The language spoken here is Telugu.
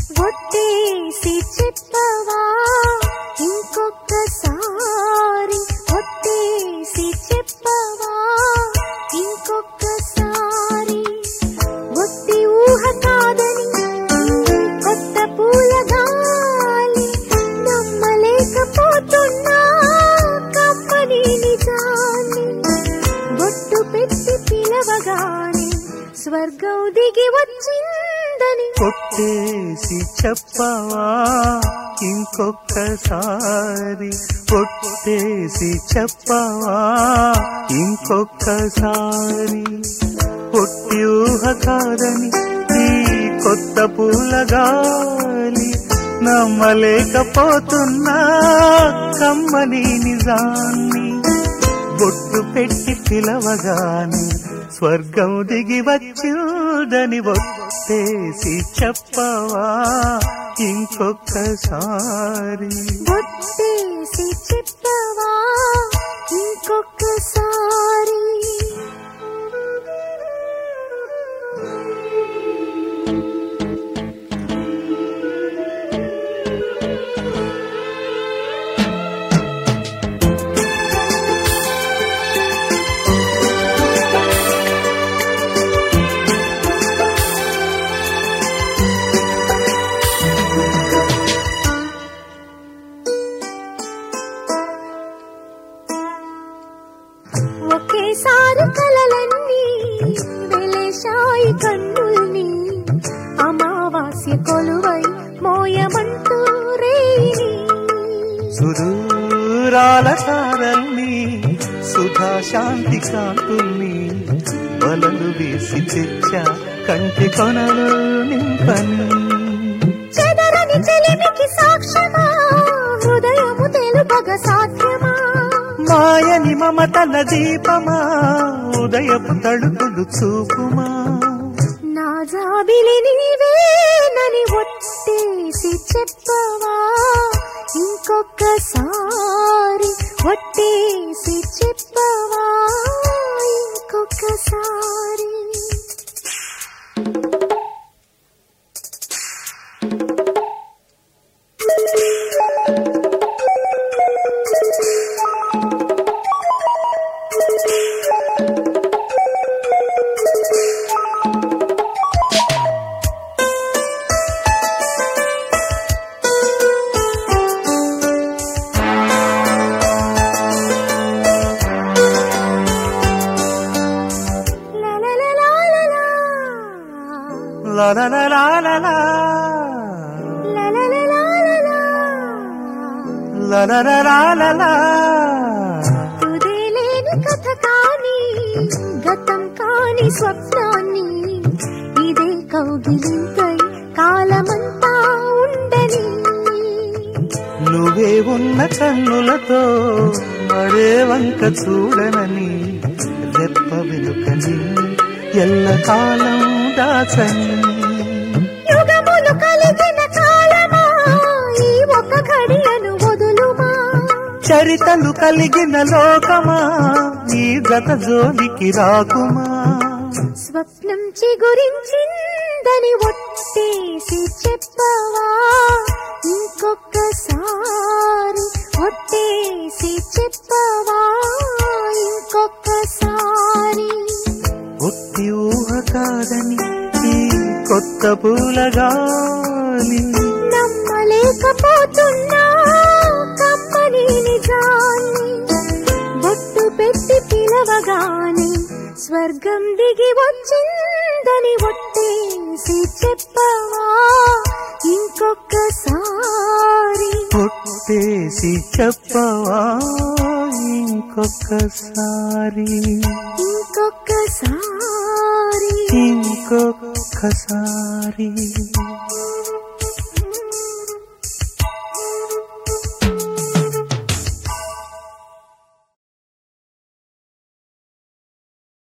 ఒట్టేసి చెప్పవా ఇంకొక్కసారి ఒట్టేసి చెప్పవా ఇంకొక్కసారి ఒట్టి ఊహ కాదని కొత్త పూల గాలి నమ్మలేకపోతున్నా కమ్మని నిజాన్ని బొట్టు పెట్టి పిలవగానే స్వర్గం దిగి వచ్చిందని కొట్టేసి చెప్పవా ఇంకొక్కసారి కొట్టేసి చెప్పవా ఇంకొక్కసారి పొట్టి ఊహ కాదని ఈ కొత్త పూల గాలి నమ్మలేకపోతున్నా కమ్మని నిజాన్ని బొట్టు పెట్టి పిలవగానే స్వర్గం దిగి వచ్చిందని ఒట్టేసి చెప్పవా ఇంకొక్కసారి ఒట్టేసి చెప్పవా ఇంకొకసారి ఒకేసారి కలలన్నీ వెలేశాయి కన్నుల్ని అమావాస్య కొలువై మోయమంటూ రేయి సుదూరాల సారల్ని సుధా శాంతి కాంతుల్ని వలలు వేసి తెచ్చా కంటి కొనలు నింపని చెదరని చెలిమికి సాక్ష్యమా హృదయము తెలుపగ సాధ్యమా మాయని మమతల దీపమా ఉదయపు తడుపులు చూపుమా నా జాబిలి నీవేనని ఒట్టేసి చెప్పవా ఇంకొకసారి ఒట్టేసి చెప్పవా ఇంకొకసారి లలలలాలలా. లలలలాలలా, లలలలాలలా. లలలలాలలా. తుదేలేని కథ కాని గతం కాని స్వప్నాన్ని ఇదే కౌగిలింతై కాలమంతా ఉండని నువ్వే ఉన్న కన్నులతో మరే వంక చూడనని రెప్ప వెనుకని ఎల్ల కాలం దాచని యుగములు కలిగిన కాలమా ఈ ఒక ఘడియను వదులుమా చరితలు కలిగిన లోకమా ఈ గత జోలికి రాకుమా స్వప్నం చిగురించిందని ఒట్టేసి చెప్పవా ఇంకొకసారి ఒట్టేసి చెప్పవా ఇంకొకసారి ఒట్టి ఊహ కాదని ఈ కొత్త పూలగాలి నమ్మలేకపోతున్నా కమ్మని నిజాన్ని బొట్టు పెట్టి పిలవగానే స్వర్గం దిగి వచ్చిందని ఒట్టేసి చెప్పవా ఇంకొకసారి కొట్టేసి చెప్పవా ఇంకొకసారి ఇంకొకసారి ఇంకొకసారి